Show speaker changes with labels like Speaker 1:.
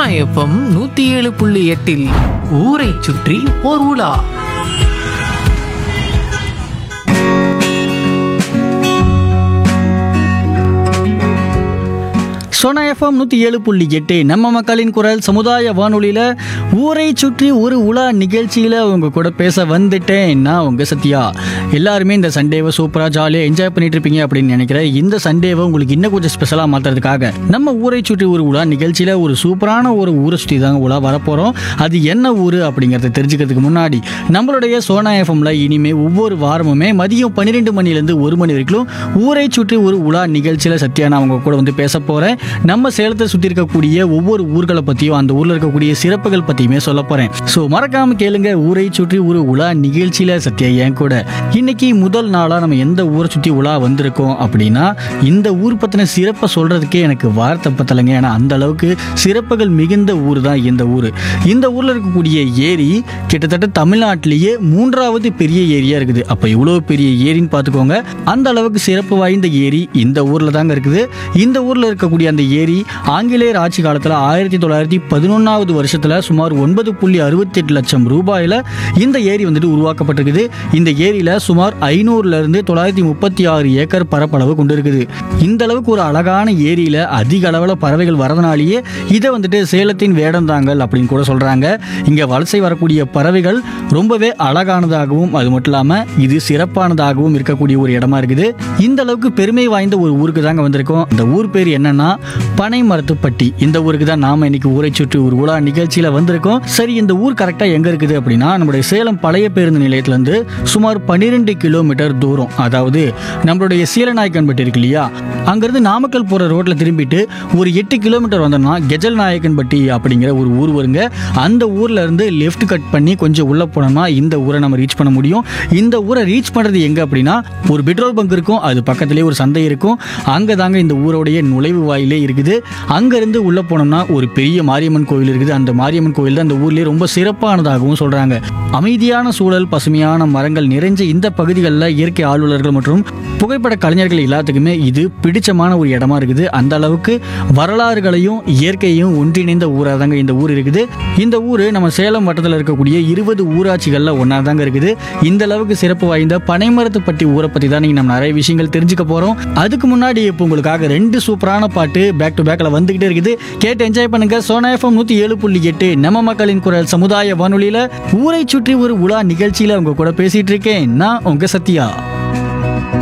Speaker 1: Sona FM நூத்தி ஏழு புள்ளி எட்டில் ஊரை சுற்றி ஓர் உலா
Speaker 2: சோனா எஃப்எம் நூற்றி ஏழு புள்ளி எட்டு நம்ம மக்களின் குரல் சமுதாய வானொலியில் ஊரை சுற்றி ஒரு உலா நிகழ்ச்சியில் உங்க கூட பேச வந்துட்டேன் நான் உங்கள் சத்யா எல்லாருமே இந்த சண்டேவை சூப்பராக ஜாலியாக என்ஜாய் பண்ணிட்டு இருப்பீங்க அப்படின்னு நினைக்கிறேன் இந்த சண்டேவை உங்களுக்கு இன்னும் கொஞ்சம் ஸ்பெஷலாக மாற்றுறதுக்காக நம்ம ஊரை சுற்றி ஒரு உலா நிகழ்ச்சியில் ஒரு சூப்பரான ஒரு ஊரை சுற்றி தாங்க உலா வரப்போகிறோம் அது என்ன ஊர் அப்படிங்கிறத தெரிஞ்சுக்கிறதுக்கு முன்னாடி நம்மளுடைய சோனா எஃப்எம்ல இனிமே ஒவ்வொரு வாரமுமே மதியம் பன்னிரெண்டு மணிலேருந்து ஒரு மணி வரைக்கும் ஊரை சுற்றி ஒரு உலா நிகழ்ச்சியில் சத்யா நான் உங்க கூட வந்து பேச போகிறேன் நம்ம சேலத்தை சுற்றி இருக்கக்கூடிய ஒவ்வொரு ஊர்களை பற்றியும் அந்த ஊரில் இருக்கக்கூடிய சிறப்புகள் பற்றியுமே சொல்ல போகிறேன் ஸோ மறக்காம கேளுங்க ஊரை சுற்றி ஒரு உலா நிகழ்ச்சியில் சத்யா என் கூட இன்னைக்கு முதல் நாளாக நம்ம எந்த ஊரை சுற்றி உலா வந்திருக்கோம் அப்படின்னா இந்த ஊர் பற்றின சிறப்பை சொல்கிறதுக்கே எனக்கு வார்த்தை பத்தலைங்க ஏன்னா அந்த அளவுக்கு சிறப்புகள் மிகுந்த ஊர் தான் இந்த ஊர் இந்த ஊரில் இருக்கக்கூடிய ஏரி கிட்டத்தட்ட தமிழ்நாட்டிலேயே மூன்றாவது பெரிய ஏரியா இருக்குது அப்போ இவ்வளோ பெரிய ஏரின்னு பார்த்துக்கோங்க அந்த அளவுக்கு சிறப்பு வாய்ந்த ஏரி இந்த ஊரில் தாங்க இருக்குது இந்த ஊரில் இருக்கக்கூடிய அந்த ஏரி ஆங்கிலேயர் ஆட்சி காலத்தில் ஆயிரத்தி தொள்ளாயிரத்தி பதினொன்றாவது வருஷத்தில் சுமார் ஒன்பது புள்ளி அறுபத்தி எட்டு லட்சம் ரூபாயில் இந்த ஏரி வந்துட்டு உருவாக்கப்பட்டிருக்குது இந்த ஏரியில் சுமார் ஐநூறுலேருந்து தொள்ளாயிரத்தி முப்பத்தி ஆறு ஏக்கர் பரப்பளவு கொண்டு இருக்குது இந்த அளவுக்கு ஒரு அழகான ஏரியில் அதிக அளவில் பறவைகள் வரதுனாலேயே இதை வந்துட்டு சேலத்தின் வேடந்தாங்கல் அப்படின்னு கூட சொல்கிறாங்க இங்கே வலசை வரக்கூடிய பறவைகள் ரொம்பவே அழகானதாகவும் அது மட்டும் இல்லாமல் இது சிறப்பானதாகவும் இருக்கக்கூடிய ஒரு இடமா இருக்குது இந்த அளவுக்கு பெருமை வாய்ந்த ஒரு ஊருக்கு தாங்க வந்திருக்கோம் இந்த ஊர் பேர் என்னன்னா பனை மரத்துப்பட்டி இந்த ஊருக்கு தான் நாம இன்னைக்கு ஊரை சுற்றி ஒரு உலா நிகழ்ச்சியில வந்திருக்கோம் சரி இந்த ஊர் கரெக்டா எங்க இருக்குது அப்படின்னா நம்மளுடைய சேலம் பழைய பேருந்து நிலையத்துல இருந்து சுமார் பன்னிரெண்டு கிலோமீட்டர் தூரம் அதாவது நம்மளுடைய சீலநாயக்கன்பட்டி இருக்கு இல்லையா அங்கிருந்து நாமக்கல் போற ரோட்ல திரும்பிட்டு ஒரு எட்டு கிலோமீட்டர் வந்தோம்னா கெஜல் நாயக்கன்பட்டி அப்படிங்கிற ஒரு ஊர் வருங்க அந்த ஊர்ல இருந்து லெஃப்ட் கட் பண்ணி கொஞ்சம் உள்ள போனோம்னா இந்த ஊரை நம்ம ரீச் பண்ண முடியும் இந்த ஊரை ரீச் பண்றது எங்க அப்படின்னா ஒரு பெட்ரோல் பங்க் இருக்கும் அது பக்கத்திலேயே ஒரு சந்தை இருக்கும் அங்க தாங்க இந்த ஊரோடைய நுழைவு வாயிலே இருக்குது அங்க இருந்து உள்ள போனோம்னா ஒரு பெரிய மாரியம்மன் கோவில் இருக்குது அந்த மாரியம்மன் கோவில் தான் இந்த ஊர்லயே ரொம்ப சிறப்பானதாகவும் சொல்றாங்க அமைதியான சூழல் பசுமையான மரங்கள் நிறைஞ்ச இந்த பகுதிகளில் இயற்கை ஆளுநர்கள் மற்றும் புகைப்பட கலைஞர்கள் எல்லாத்துக்குமே இது பிடிச்சமான ஒரு இடமா இருக்குது அந்த அளவுக்கு வரலாறுகளையும் இயற்கையும் ஒன்றிணைந்த ஊராக தாங்க இந்த ஊர் இருக்குது இந்த ஊர் நம்ம சேலம் வட்டத்தில் இருக்கக்கூடிய இருபது ஊராட்சிகளில் ஒன்றா தாங்க இருக்குது இந்த அளவுக்கு சிறப்பு வாய்ந்த பனைமரத்துப்பட்டி ஊரை பற்றி தான் நீங்கள் நம்ம நிறைய விஷயங்கள் தெரிஞ்சுக்க போகிறோம் அதுக்கு முன்னாடி இப்போ உங்களுக்காக ரெண்டு சூப்பரான பாட்டு பேக் டு பேக்கில் வந்துகிட்டே இருக்குது கேட்டு என்ஜாய் பண்ணுங்க சோனா எஃப்எம் நூற்றி ஏழு புள்ளி எட்டு நம்ம மக்களின் குரல் சமுதாய வானொலியில் ஊரை சுற்றி ஒரு உலா நிகழ்ச்சியில் உங்க கூட பேசிட்டு இருக்கேன் நான் உங்க சத்யா